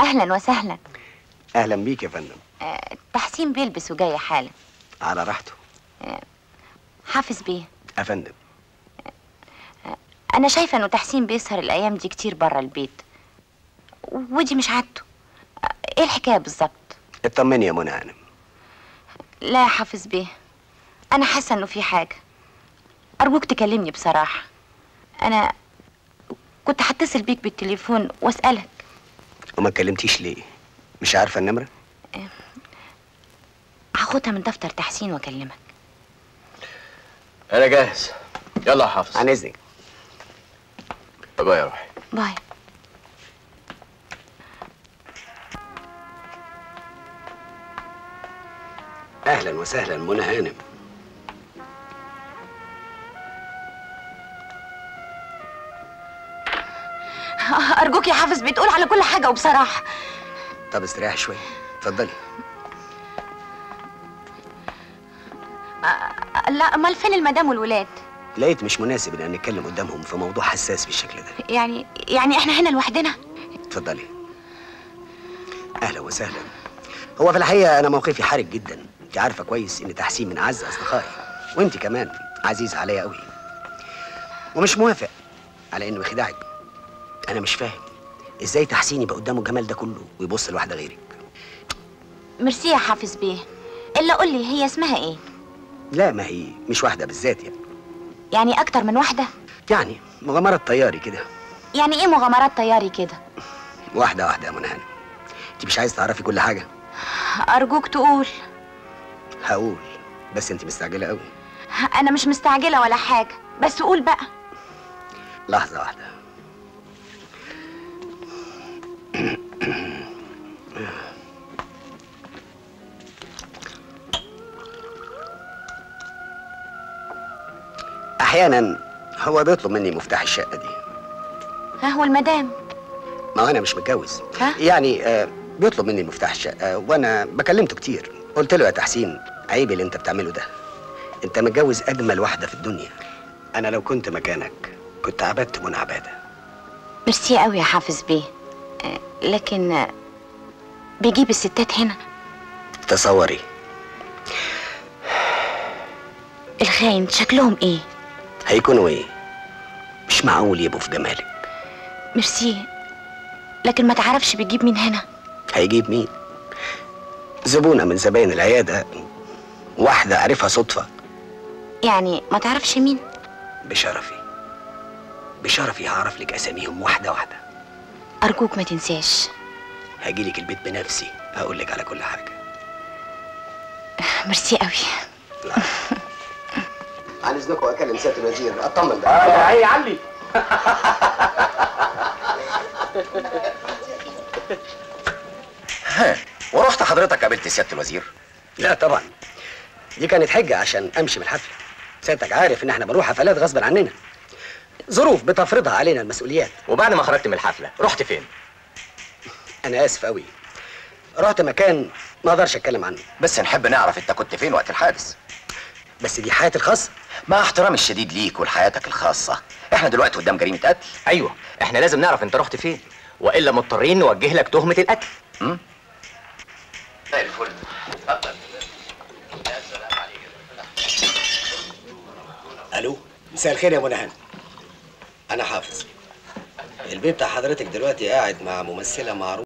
اهلا وسهلا اهلا بيك يا فندم آه، تحسين بيلبس وجاي حالا على راحته حافظ بيه يا فندم انا شايفه انه تحسين بيسهر الايام دي كتير بره البيت ودي مش عادته آه، ايه الحكايه بالظبط اطمني يا منى هانم لا يا حافظ بيه انا حاسه انه في حاجه ارجوك تكلمني بصراحه انا كنت هتصل بيك بالتليفون واسالك وما اتكلمتيش ليه مش عارفه النمره هاخدها من دفتر تحسين واكلمك انا جاهز يلا يا حافظ عن اذنك باي يا روحي باي اهلا وسهلا منى هانم ارجوك يا حافظ بتقول على كل حاجه وبصراحه طب استريحي شويه اتفضلي آه، لا امال فين المدام والولاد لقيت مش مناسب ان نتكلم قدامهم في موضوع حساس بالشكل ده يعني يعني احنا هنا لوحدنا اتفضلي اهلا وسهلا هو في الحقيقه انا موقفي حرج جدا انت عارفه كويس ان تحسين من اعز اصدقائي وانت كمان عزيز عليا قوي ومش موافق على انه يخدعك انا مش فاهم ازاي تحسين يبقى قدامه الجمال ده كله ويبص لواحده غيرك ميرسي يا حافظ بيه الا قول لي هي اسمها ايه لا ما هي مش واحده بالذات يعني يعني اكتر من واحده يعني مغامره طياري كده يعني ايه مغامرات طياري كده واحده واحده يا منى هانم انت مش عايز تعرفي كل حاجه ارجوك تقول هقول بس انت مستعجله قوي انا مش مستعجله ولا حاجه بس قول بقى لحظه واحده احيانا هو بيطلب مني مفتاح الشقه دي ها هو المدام ما هو انا مش متجوز ها؟ يعني آه بيطلب مني مفتاح الشقه وانا بكلمته كتير قلت له يا تحسين عيب اللي انت بتعمله ده انت متجوز اجمل واحده في الدنيا انا لو كنت مكانك كنت عبدت منى عباده ميرسي قوي يا حافظ بيه آه، لكن آه، بيجيب الستات هنا تصوري الخاين شكلهم ايه هيكونوا ايه مش معقول يبقوا في جمالك ميرسي لكن ما تعرفش بيجيب مين هنا هيجيب مين زبونه من زباين العياده واحده عارفها صدفه يعني ما تعرفش مين بشرفي بشرفي هعرف لك اساميهم واحده واحده ارجوك ما تنساش هجيلك البيت بنفسي هقول لك على كل حاجه ميرسي قوي عن اذنكم اكلم سياده الوزير اطمن بقى اه هي علي ها ورحت حضرتك قابلت سياده الوزير لا طبعا دي كانت حجه عشان امشي من الحفله سيادتك عارف ان احنا بنروح حفلات غصب عننا ظروف بتفرضها علينا المسؤوليات وبعد ما خرجت من الحفله رحت فين انا اسف قوي رحت مكان ما اقدرش اتكلم عنه بس نحب نعرف انت كنت فين وقت الحادث بس دي حياتي الخاصه مع احترامي الشديد ليك ولحياتك الخاصه احنا دلوقتي قدام جريمه قتل ايوه احنا لازم نعرف انت رحت فين والا مضطرين نوجه لك تهمه القتل زي الفل اتفضل الو مساء الخير يا منى هانم انا حافظ البيت بتاع حضرتك دلوقتي قاعد مع ممثله معروفه